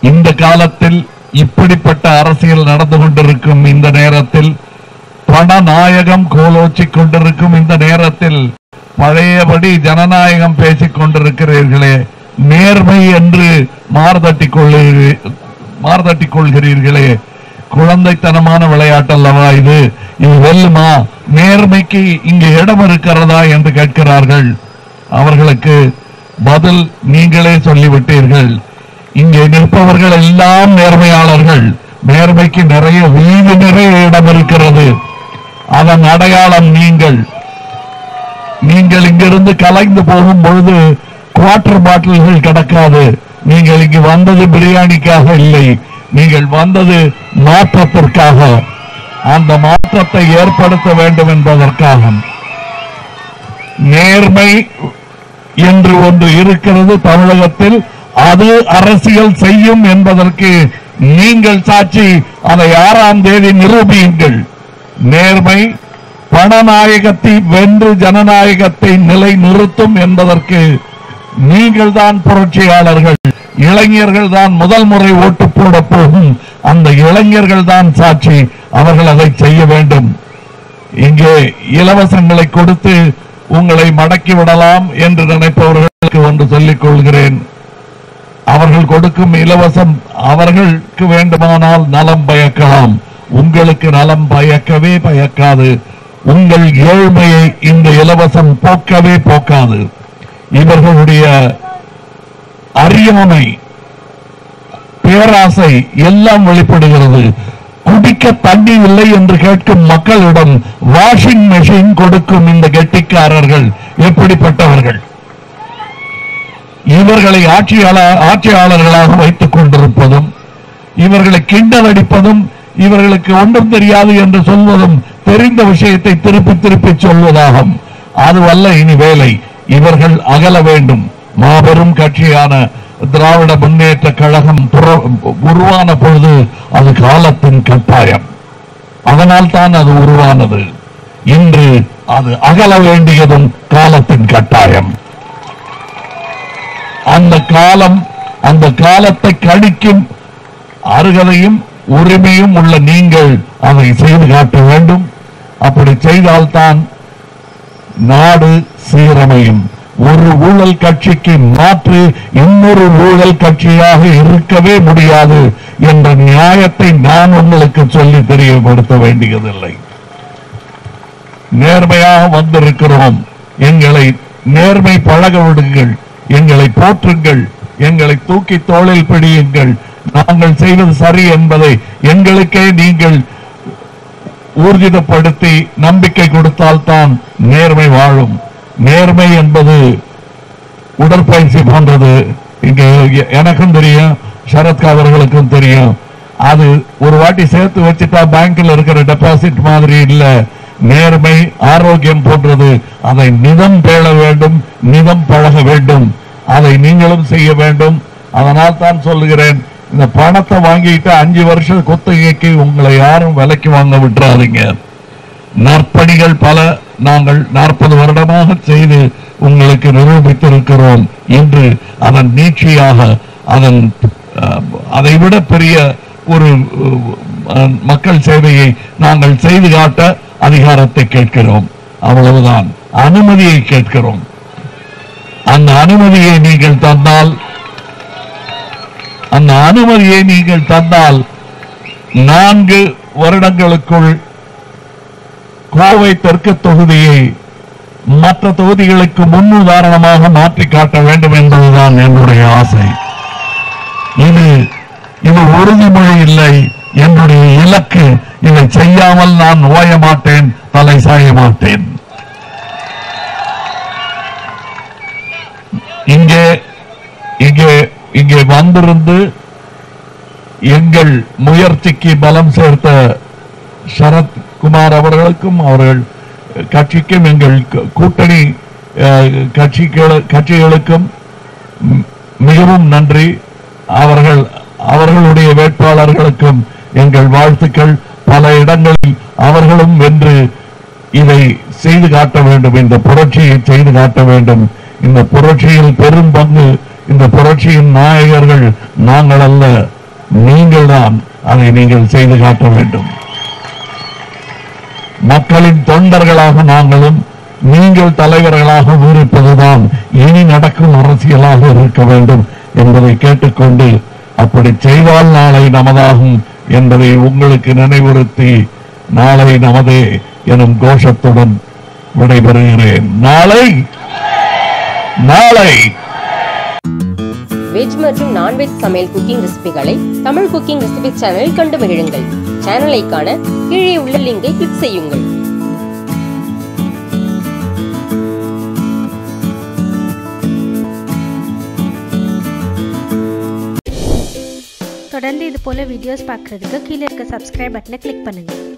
இந்த காலத்தில் இப்படிப்பட்ட அரசியல் நடந்து கொண்டிருக்கும் இந்த நேரத்தில் பணநாயகம் கோலோச்சிக் கொண்டிருக்கும் இந்த நேரத்தில் பழையபடி ஜனநாயகம் பேசிக் கொண்டிருக்கிறீர்களே நேர்மை என்று மார்தட்டிக் கொள்ளு மார்தட்டிக் கொள்கிறீர்களே குழந்தைத்தனமான விளையாட்டல்லவா இது இது வெல்லுமா நேர்மைக்கு இங்கு இடம் இருக்கிறதா என்று கேட்கிறார்கள் அவர்களுக்கு பதில் நீங்களே சொல்லிவிட்டீர்கள் இங்கே நிற்பவர்கள் எல்லாம் நேர்மையாளர்கள் நேர்மைக்கு நிறைய வீடு நிறைய இடம் இருக்கிறது அதன் அடையாளம் நீங்கள் நீங்கள் இங்கிருந்து கலைந்து போகும் பொழுது குவார்டர் பாட்டில்கள் கிடக்காது நீங்கள் இங்கு வந்தது பிரியாணிக்காக இல்லை நீங்கள் வந்தது மாற்றத்திற்காக அந்த மாற்றத்தை ஏற்படுத்த வேண்டும் என்பதற்காக நேர்மை என்று ஒன்று இருக்கிறது தமிழகத்தில் அது அரசியல் செய்யும் என்பதற்கு நீங்கள் சாட்சி அதை ஆறாம் தேதி நிரூபியுங்கள் நேர்மை பணநாயகத்தை வென்று ஜனநாயகத்தை நிலை நிறுத்தும் என்பதற்கு நீங்கள் தான் புரட்சியாளர்கள் இளைஞர்கள் தான் முதல் முறை ஓட்டு போட போகும் அந்த இளைஞர்கள் தான் சாட்சி அவர்கள் அதை செய்ய வேண்டும் இங்கே இலவசங்களை கொடுத்து உங்களை மடக்கி விடலாம் என்று நினைப்பவர்களுக்கு ஒன்று சொல்லிக் கொள்கிறேன் அவர்கள் கொடுக்கும் இலவசம் அவர்களுக்கு வேண்டுமானால் நலம் பயக்கலாம் உங்களுக்கு நலம் பயக்கவே பயக்காது உங்கள் ஏழ்மையை இந்த இலவசம் போக்கவே போக்காது இவர்களுடைய அறியாமை பேராசை எல்லாம் வெளிப்படுகிறது குடிக்க தண்ணி இல்லை என்று கேட்கும் மக்களிடம் வாஷிங் மெஷின் கொடுக்கும் இந்த கெட்டிக்காரர்கள் எப்படிப்பட்டவர்கள் இவர்களை ஆட்சியாளர் ஆட்சியாளர்களாக வைத்துக் கொண்டிருப்பதும் இவர்களை கிண்டல் அடிப்பதும் இவர்களுக்கு ஒன்றும் தெரியாது என்று சொல்வதும் தெரிந்த விஷயத்தை திருப்பி திருப்பி சொல்வதாகும் அதுவல்ல இனி வேலை இவர்கள் அகல வேண்டும் மாபெரும் கட்சியான திராவிட முன்னேற்ற கழகம் புற- உருவான பொழுது அது காலத்தின் கட்டாயம் அதனால் தான் அது உருவானது இன்று அது அகல வேண்டியதும் காலத்தின் கட்டாயம் அந்த காலம் அந்த காலத்தை கணிக்கும் அருகதையும் உரிமையும் உள்ள நீங்கள் அதை செய்து காட்ட வேண்டும் அப்படி செய்தால்தான் நாடு சீரமையும் ஒரு ஊழல் கட்சிக்கு மாற்று இன்னொரு ஊழல் கட்சியாக இருக்கவே முடியாது என்ற நியாயத்தை நான் உங்களுக்கு சொல்லி தெரியப்படுத்த வேண்டியதில்லை நேர்மையாக வந்திருக்கிறோம் எங்களை நேர்மை பழக விடுங்கள் எங்களை போற்றுங்கள் எங்களை தூக்கி தோளில் பிடியுங்கள் நாங்கள் செய்வது சரி என்பதை எங்களுக்கே நீங்கள் ஊர்ஜிதப்படுத்தி நம்பிக்கை கொடுத்தால்தான் நேர்மை வாழும் நேர்மை என்பது உடற்பயிற்சி போன்றது இங்க எ- எனக்கும் தெரியும் சரத் அவர்களுக்கும் தெரியும் அது ஒரு வாட்டி சேர்த்து வச்சுட்டா பேங்க்ல இருக்கிற டெபாசிட் மாதிரி இல்ல நேர்மை ஆரோக்கியம் போன்றது அதை நிதம் பேண வேண்டும் நிதம் பழக வேண்டும் அதை நீங்களும் செய்ய வேண்டும் அதனால் தான் சொல்லுகிறேன் இந்த பணத்தை வாங்கிட்டு அஞ்சு வருஷம் குத்தகைக்கு உங்களை யாரும் விலைக்கு வாங்க விட்டுறாதீங்க நற்பணிகள் பல நாங்கள் நாற்பது வருடமாக செய்து உங்களுக்கு நிரூபித்திருக்கிறோம் இன்று அதன் நீட்சியாக அதன் அஹ், அதைவிட பெரிய ஒரு அஹ், மக்கள் சேவையை நாங்கள் செய்து காட்ட அதிகாரத்தை கேட்கிறோம் அவ்வளவுதான் அனுமதியை கேட்கிறோம் அந்த அனுமதியை நீங்கள் தந்தால் அந்த அனுமதியை நீங்கள் தந்தால் நான்கு வருடங்களுக்குள் கோவை தெற்கு தொகுதியை மற்ற தொகுதிகளுக்கு முன்னுதாரணமாக மாற்றி காட்ட வேண்டும் என்பதுதான் என்னுடைய ஆசை இது இது உறுதிமொழி இல்லை என்னுடைய இலக்கு இதை செய்யாமல் நான் ஓய மாட்டேன் தலை சாய மாட்டேன் இங்கே இங்கே இங்கே வந்திருந்து எங்கள் முயற்சிக்கு பலம் சேர்த்த சரத்குமார் அவர்களுக்கும் அவர்கள் கட்சிக்கும் எங்கள் கு- கூட்டணி அஹ், கட்சிகள- கட்சிகளுக்கும் ம், மிகவும் நன்றி அவர்கள் அவர்களுடைய வேட்பாளர்களுக்கும் எங்கள் வாழ்த்துக்கள் பல இடங்களில் அவர்களும் வென்று இதை செய்து காட்ட வேண்டும் இந்த புரட்சியை செய்து காட்ட வேண்டும் இந்த புரட்சியில் பெரும் பங்கு இந்த புரட்சியின் நாயகர்கள் நாங்கள் அல்ல நீங்கள் தான் அதை நீங்கள் செய்து காட்ட வேண்டும் மக்களின் தொண்டர்களாக நாங்களும் நீங்கள் தலைவர்களாக இருப்பதுதான் இனி நடக்கும் அரசியலாக இருக்க வேண்டும் என்பதை கேட்டுக்கொண்டு அப்படி செய்தால் நாளை நமதாகும் என்பதை உங்களுக்கு நினைவுறுத்தி நாளை நமதே எனும் கோஷத்துடன் விடைபெறுகிறேன் நாளை நாளை வெஜ் மற்றும் நான்வெஜ் சமையல் குக்கிங் ரெசிபிகளை தமிழ் குக்கிங் ரெசிபி சேனலில் கண்டு மகிழுங்கள் சேனலை காண கீழே உள்ள லிங்கை கிளிக் செய்யுங்கள் தொடர்ந்து இது போல் வீடியோஸ் பார்க்குறதுக்கு கீழே இருக்க சப்ஸ்கிரைப் பட்டனை கிளிக் பண்ணுங்கள்